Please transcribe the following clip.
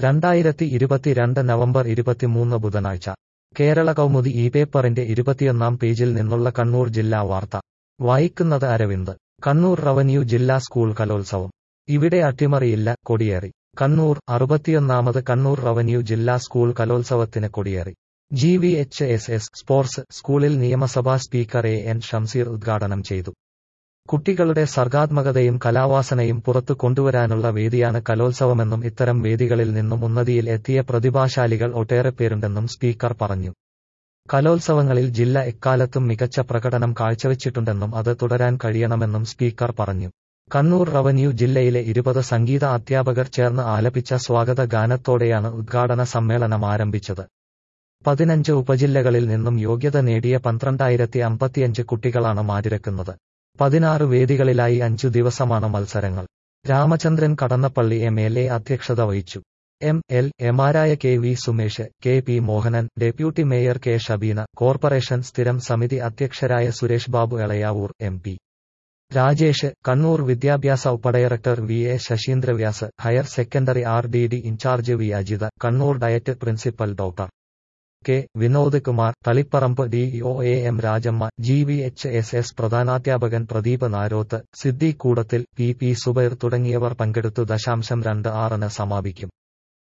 രണ്ടായിരത്തി ഇരുപത്തിരണ്ട് നവംബർ ഇരുപത്തിമൂന്ന് ബുധനാഴ്ച കേരള കൗമുദി ഈ പേപ്പറിന്റെ ഇരുപത്തിയൊന്നാം പേജിൽ നിന്നുള്ള കണ്ണൂർ ജില്ലാ വാർത്ത വായിക്കുന്നത് അരവിന്ദ് കണ്ണൂർ റവന്യൂ ജില്ലാ സ്കൂൾ കലോത്സവം ഇവിടെ അട്ടിമറിയില്ല കൊടിയേറി കണ്ണൂർ അറുപത്തിയൊന്നാമത് കണ്ണൂർ റവന്യൂ ജില്ലാ സ്കൂൾ കലോത്സവത്തിന് കൊടിയേറി G V H S S sports സ്കൂളിൽ നിയമസഭാ സ്പീക്കർ എ എൻ ഷംസീർ ഉദ്ഘാടനം ചെയ്തു കുട്ടികളുടെ സർഗാത്മകതയും കലാവാസനയും പുറത്തു കൊണ്ടുവരാനുള്ള വേദിയാണ് കലോത്സവമെന്നും ഇത്തരം വേദികളിൽ നിന്നും ഉന്നതിയിൽ എത്തിയ പ്രതിഭാശാലികൾ ഒട്ടേറെ പേരുണ്ടെന്നും സ്പീക്കർ പറഞ്ഞു കലോത്സവങ്ങളിൽ ജില്ല എക്കാലത്തും മികച്ച പ്രകടനം കാഴ്ചവെച്ചിട്ടുണ്ടെന്നും അത് തുടരാൻ കഴിയണമെന്നും സ്പീക്കർ പറഞ്ഞു കണ്ണൂർ റവന്യൂ ജില്ലയിലെ ഇരുപത് സംഗീത അധ്യാപകർ ചേർന്ന് ആലപിച്ച സ്വാഗത ഗാനത്തോടെയാണ് ഉദ്ഘാടന സമ്മേളനം ആരംഭിച്ചത് പതിനഞ്ച് ഉപജില്ലകളിൽ നിന്നും യോഗ്യത നേടിയ പന്ത്രണ്ടായിരത്തി അമ്പത്തിയഞ്ച് കുട്ടികളാണ് മാതിരക്കുന്നത് പതിനാറ് വേദികളിലായി അഞ്ചു ദിവസമാണ് മത്സരങ്ങൾ Ramachandran Kadannappally M L A അധ്യക്ഷത വഹിച്ചു എം എൽ എമാരായ K V Sumesh K P Mohanan deputy mayor K Shabeena corporation സ്ഥിരം സമിതി അധ്യക്ഷരായ സുരേഷ് ബാബു എളയാവൂർ എം പി രാജേഷ് കണ്ണൂർ വിദ്യാഭ്യാസ ഉപഡയറക്ടർ V A Sasheendravyas higher secondary R D D incharge V Ajitha Kannur DIET principal doctor K Vinod Kumar Taliparamba D O A M Rajamma G V H S S പ്രധാനാധ്യാപകൻ പ്രദീപ് നാരോത്ത് സിദ്ദി കൂടത്തിൽ P P Zubair തുടങ്ങിയവർ പങ്കെടുത്തു ദശാംശം രണ്ട് ആറിന് സമാപിക്കും